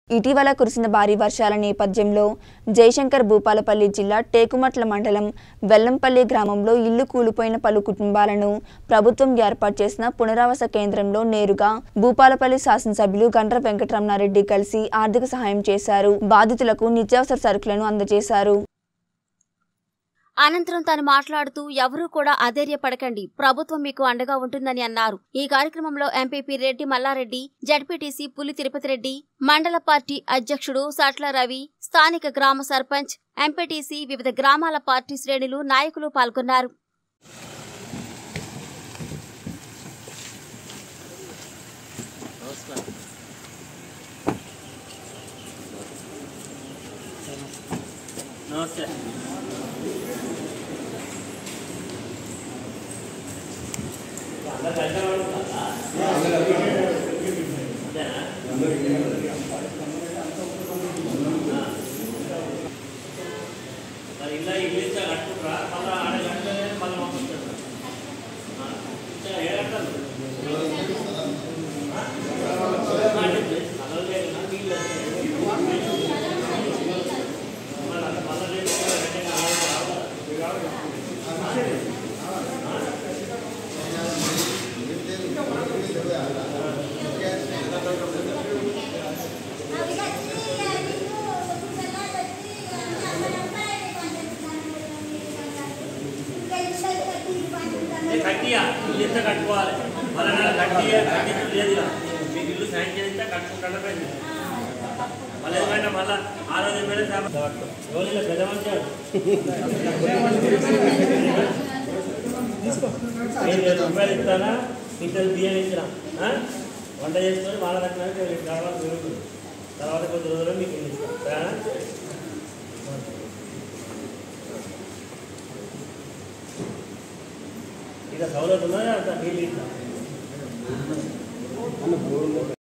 ఇటీవల కురిసిన భారీ వర్షాల నేపథ్యంలో జయశంకర్ భూపాలపల్లి జిల్లా టేకుమట్ల మండలం వెల్లంపల్లి గ్రామంలో ఇల్లు కూలిపోయిన పలు కుటుంబాలను ప్రభుత్వం ఏర్పాటు చేసిన పునరావాస కేంద్రంలో నేరుగా భూపాలపల్లి శాసనసభ్యులు గండ్ర వెంకటరమణారెడ్డి కలిసి ఆర్థిక సహాయం చేశారు బాధితులకు నిత్యావసర సరుకులను అందజేశారు అనంతరం తాను మాట్లాడుతూ ఎవరూ కూడా అధైర్యపడకండి ప్రభుత్వం మీకు అండగా ఉంటుందని అన్నారు ఈ కార్యక్రమంలో ఎంపీపీ రెడ్డి మల్లారెడ్డి జడ్పీటీసీ పులి తిరుపతి రెడ్డి మండల పార్టీ అధ్యక్షుడు సాట్ల రవి స్థానిక గ్రామ సర్పంచ్ ఎంపీటీసీ వివిధ గ్రామాల పార్టీ శ్రేణులు నాయకులు పాల్గొన్నారు నమస్తే మరి ఇలా ఇంగ్లీష్ కట్టుకుంటారా మళ్ళీ ఆడ కట్టలే మళ్ళీ పంపిస్తారు ఇంకా ఏ కట్టాలి అలా లేదు నా నీళ్ళు మళ్ళీ మళ్ళీ రేపు గట్టిగా రావాలి ఏ కట్టియా ఇల్లు ఎంత కట్టుకోవాలి మళ్ళీ నెల కట్టియా కట్టించు లేదు ఇలా మీకు ఇల్లు శాంక్షన్ అయితే కట్టుకుంటాడు మళ్ళీ ఏమైనా మళ్ళీ ఆ రోజు ఎమ్మెల్యే ఎవరు పెద్ద మనిషి ఐదు వేల రూపాయలు ఇస్తానా ఇద్దరు బియ్యం ఇచ్చిన ఆ? వంట చేసుకొని వాళ్ళ దగ్గర తర్వాత పెరుగుతుంది తర్వాత కొద్ది రోజులు మీకు ఇల్లు ఇస్తాను సరేనా ఇక సౌలభ్యం ఉన్నదా అంత నీళ్ళు ఇస్తాను